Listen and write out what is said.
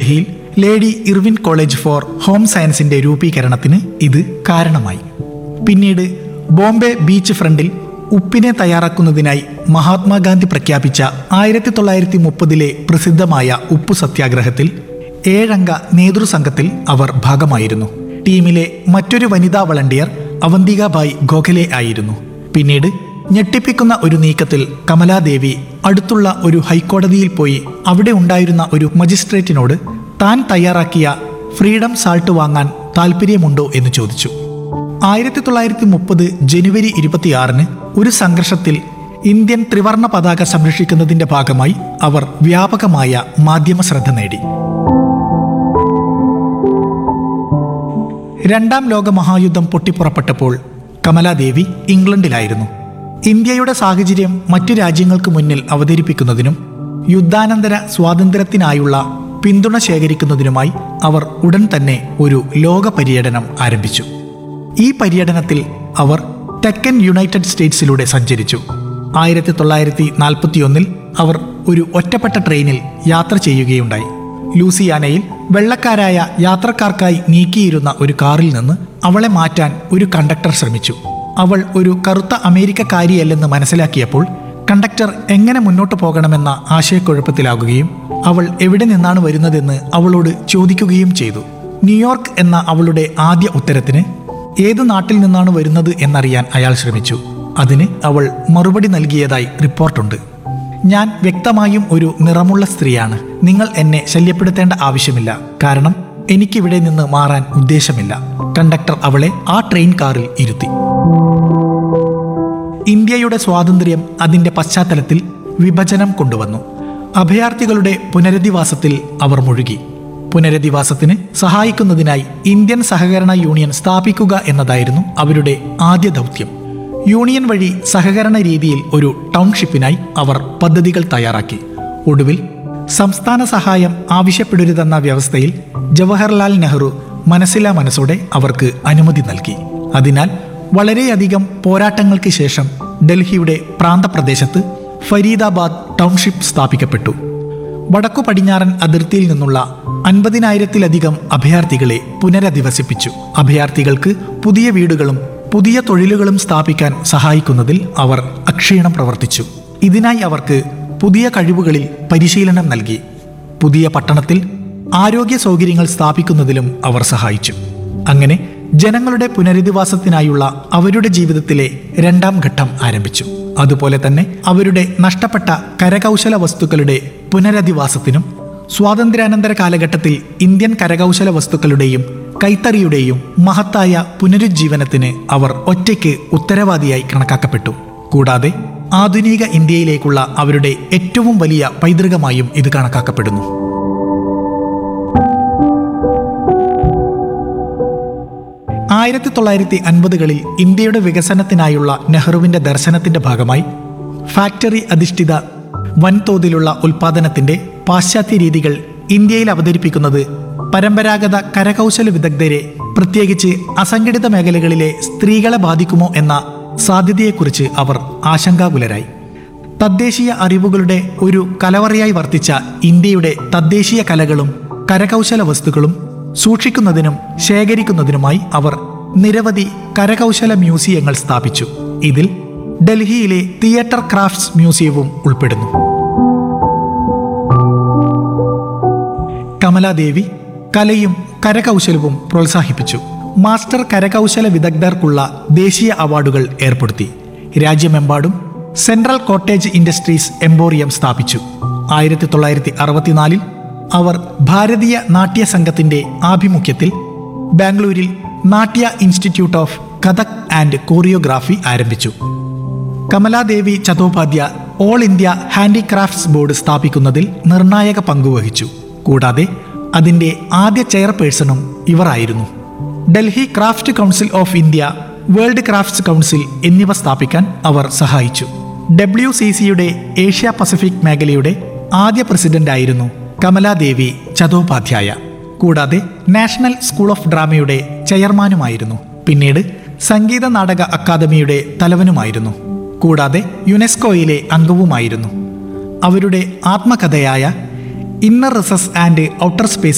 ഡൽഹിയിൽ lady Irwin college for home സയൻസിന്റെ രൂപീകരണത്തിന് ഇത് കാരണമായി പിന്നീട് ബോംബെ ബീച്ച് ഫ്രണ്ടിൽ ഉപ്പിനെ തയ്യാറാക്കുന്നതിനായി മഹാത്മാഗാന്ധി പ്രഖ്യാപിച്ച ആയിരത്തി തൊള്ളായിരത്തി മുപ്പതിലെ പ്രസിദ്ധമായ ഉപ്പു സത്യാഗ്രഹത്തിൽ ഏഴംഗ നേതൃസംഘത്തിൽ അവർ ഭാഗമായിരുന്നു ടീമിലെ മറ്റൊരു വനിതാ വളണ്ടിയർ അവന്തികാബായ് ഗോഖലെ ആയിരുന്നു പിന്നീട് ഞെട്ടിപ്പിക്കുന്ന ഒരു നീക്കത്തിൽ കമലാദേവി അടുത്തുള്ള ഒരു ഹൈക്കോടതിയിൽ പോയി അവിടെ ഉണ്ടായിരുന്ന ഒരു മജിസ്ട്രേറ്റിനോട് താൻ തയ്യാറാക്കിയ ഫ്രീഡം സാൾട്ട് വാങ്ങാൻ താല്പര്യമുണ്ടോ എന്ന് ചോദിച്ചു ആയിരത്തി തൊള്ളായിരത്തി മുപ്പത് ജനുവരി ഇരുപത്തിയാറിന് ഒരു സംഘർഷത്തിൽ ഇന്ത്യൻ ത്രിവർണ പതാക സംരക്ഷിക്കുന്നതിന്റെ ഭാഗമായി അവർ വ്യാപകമായ മാധ്യമ ശ്രദ്ധ നേടി രണ്ടാം ലോക മഹായുദ്ധം പൊട്ടിപ്പുറപ്പെട്ടപ്പോൾ കമലാദേവി ഇംഗ്ലണ്ടിലായിരുന്നു ഇന്ത്യയുടെ സാഹചര്യം മറ്റു രാജ്യങ്ങൾക്ക് മുന്നിൽ അവതരിപ്പിക്കുന്നതിനും യുദ്ധാനന്തര സ്വാതന്ത്ര്യത്തിനായുള്ള പിന്തുണ ശേഖരിക്കുന്നതിനുമായി അവർ ഉടൻ തന്നെ ഒരു ലോക പര്യടനം ആരംഭിച്ചു ഈ പര്യടനത്തിൽ അവർ തെക്കൻ യുണൈറ്റഡ് സ്റ്റേറ്റ്സിലൂടെ സഞ്ചരിച്ചു ആയിരത്തി തൊള്ളായിരത്തി നാൽപ്പത്തിയൊന്നിൽ അവർ ഒരു ഒറ്റപ്പെട്ട ട്രെയിനിൽ യാത്ര ചെയ്യുകയുണ്ടായി ലൂസിയാനയിൽ വെള്ളക്കാരായ യാത്രക്കാർക്കായി നീക്കിയിരുന്ന ഒരു കാറിൽ നിന്ന് അവളെ മാറ്റാൻ ഒരു കണ്ടക്ടർ ശ്രമിച്ചു അവൾ ഒരു കറുത്ത അമേരിക്കക്കാരിയല്ലെന്ന് മനസ്സിലാക്കിയപ്പോൾ കണ്ടക്ടർ എങ്ങനെ മുന്നോട്ട് പോകണമെന്ന ആശയക്കുഴപ്പത്തിലാകുകയും അവൾ എവിടെ നിന്നാണ് വരുന്നതെന്ന് അവളോട് ചോദിക്കുകയും ചെയ്തു ന്യൂയോർക്ക് എന്ന അവളുടെ ആദ്യ ഉത്തരത്തിന് ഏത് നാട്ടിൽ നിന്നാണ് വരുന്നത് എന്നറിയാൻ അയാൾ ശ്രമിച്ചു അതിന് അവൾ മറുപടി നൽകിയതായി റിപ്പോർട്ടുണ്ട് ഞാൻ വ്യക്തമായും ഒരു നിറമുള്ള സ്ത്രീയാണ് നിങ്ങൾ എന്നെ ശല്യപ്പെടുത്തേണ്ട ആവശ്യമില്ല കാരണം എനിക്കിവിടെ നിന്ന് മാറാൻ ഉദ്ദേശമില്ല കണ്ടക്ടർ അവളെ ആ ട്രെയിൻ കാറിൽ ഇരുത്തി ഇന്ത്യയുടെ സ്വാതന്ത്ര്യം അതിന്റെ പശ്ചാത്തലത്തിൽ വിഭജനം കൊണ്ടുവന്നു അഭയാർത്ഥികളുടെ പുനരധിവാസത്തിൽ അവർ മുഴുകി പുനരധിവാസത്തിന് സഹായിക്കുന്നതിനായി ഇന്ത്യൻ സഹകരണ യൂണിയൻ സ്ഥാപിക്കുക എന്നതായിരുന്നു അവരുടെ ആദ്യ ദൗത്യം യൂണിയൻ വഴി സഹകരണ രീതിയിൽ ഒരു ടൗൺഷിപ്പിനായി അവർ പദ്ധതികൾ തയ്യാറാക്കി ഒടുവിൽ സംസ്ഥാന സഹായം ആവശ്യപ്പെടരുതെന്ന വ്യവസ്ഥയിൽ ജവഹർലാൽ നെഹ്റു മനസ്സിലാ മനസ്സോടെ അവർക്ക് അനുമതി നൽകി അതിനാൽ വളരെയധികം പോരാട്ടങ്ങൾക്ക് ശേഷം ഡൽഹിയുടെ പ്രാന്തപ്രദേശത്ത് ഫരീദാബാദ് ടൗൺഷിപ്പ് സ്ഥാപിക്കപ്പെട്ടു വടക്കു പടിഞ്ഞാറൻ അതിർത്തിയിൽ നിന്നുള്ള അൻപതിനായിരത്തിലധികം അഭയാർത്ഥികളെ പുനരധിവസിപ്പിച്ചു അഭയാർത്ഥികൾക്ക് പുതിയ വീടുകളും പുതിയ തൊഴിലുകളും സ്ഥാപിക്കാൻ സഹായിക്കുന്നതിൽ അവർ അക്ഷീണം പ്രവർത്തിച്ചു ഇതിനായി അവർക്ക് പുതിയ കഴിവുകളിൽ പരിശീലനം നൽകി പുതിയ പട്ടണത്തിൽ ആരോഗ്യ സൗകര്യങ്ങൾ സ്ഥാപിക്കുന്നതിലും അവർ സഹായിച്ചു അങ്ങനെ ജനങ്ങളുടെ പുനരധിവാസത്തിനായുള്ള അവരുടെ ജീവിതത്തിലെ രണ്ടാം ഘട്ടം ആരംഭിച്ചു അതുപോലെ തന്നെ അവരുടെ നഷ്ടപ്പെട്ട കരകൗശല വസ്തുക്കളുടെ പുനരധിവാസത്തിനും സ്വാതന്ത്ര്യാനന്തര കാലഘട്ടത്തിൽ ഇന്ത്യൻ കരകൗശല വസ്തുക്കളുടെയും കൈത്തറിയുടെയും മഹത്തായ പുനരുജ്ജീവനത്തിന് അവർ ഒറ്റയ്ക്ക് ഉത്തരവാദിയായി കണക്കാക്കപ്പെട്ടു കൂടാതെ ആധുനിക ഇന്ത്യയിലേക്കുള്ള അവരുടെ ഏറ്റവും വലിയ പൈതൃകമായും ഇത് കണക്കാക്കപ്പെടുന്നു ആയിരത്തി തൊള്ളായിരത്തി അൻപതുകളിൽ ഇന്ത്യയുടെ വികസനത്തിനായുള്ള നെഹ്റുവിന്റെ ദർശനത്തിന്റെ ഭാഗമായി ഫാക്ടറി അധിഷ്ഠിത വൻതോതിലുള്ള ഉൽപാദനത്തിന്റെ പാശ്ചാത്യ രീതികൾ ഇന്ത്യയിൽ അവതരിപ്പിക്കുന്നത് പരമ്പരാഗത കരകൗശല വിദഗ്ധരെ പ്രത്യേകിച്ച് അസംഘടിത മേഖലകളിലെ സ്ത്രീകളെ ബാധിക്കുമോ എന്ന സാധ്യതയെക്കുറിച്ച് അവർ ആശങ്കാകുലരായി തദ്ദേശീയ അറിവുകളുടെ ഒരു കലവറയായി വർത്തിച്ച ഇന്ത്യയുടെ തദ്ദേശീയ കലകളും കരകൗശല വസ്തുക്കളും സൂക്ഷിക്കുന്നതിനും ശേഖരിക്കുന്നതിനുമായി അവർ നിരവധി കരകൗശല മ്യൂസിയങ്ങൾ സ്ഥാപിച്ചു ഇതിൽ ഡൽഹിയിലെ തിയേറ്റർ ക്രാഫ്റ്റ്സ് മ്യൂസിയവും ഉൾപ്പെടുന്നു കമലാദേവി കലയും കരകൗശലവും പ്രോത്സാഹിപ്പിച്ചു മാസ്റ്റർ കരകൗശല വിദഗ്ധർക്കുള്ള ദേശീയ അവാർഡുകൾ ഏർപ്പെടുത്തി രാജ്യമെമ്പാടും സെൻട്രൽ കോട്ടേജ് ഇൻഡസ്ട്രീസ് എംബോറിയം സ്ഥാപിച്ചു ആയിരത്തി തൊള്ളായിരത്തി അറുപത്തിനാലിൽ അവർ ഭാരതീയ നാട്യ സംഘത്തിന്റെ ആഭിമുഖ്യത്തിൽ ബാംഗ്ലൂരിൽ Natya institute of Kathak and choreography ആരംഭിച്ചു Kamaladevi Chattopadhyay all India handicrafts board സ്ഥാപിക്കുന്നതിൽ നിർണായക പങ്കുവഹിച്ചു കൂടാതെ അതിന്റെ ആദ്യ ചെയർപേഴ്സണും ഇവരായിരുന്നു Delhi craft council of India world crafts council എന്നിവ സ്ഥാപിക്കാൻ അവർ സഹായിച്ചു ഡബ്ല്യു സി സിയുടെ ഏഷ്യ പസഫിക് മേഖലയുടെ ആദ്യ പ്രസിഡന്റായിരുന്നു കമലാദേവി ചതോപാധ്യായ കൂടാതെ നാഷണൽ സ്കൂൾ ഓഫ് ഡ്രാമയുടെ ചെയർമാനുമായിരുന്നു പിന്നീട് സംഗീത നാടക അക്കാദമിയുടെ തലവനുമായിരുന്നു കൂടാതെ യുനെസ്കോയിലെ അംഗവുമായിരുന്നു അവരുടെ ആത്മകഥയായ inner recesses and outer space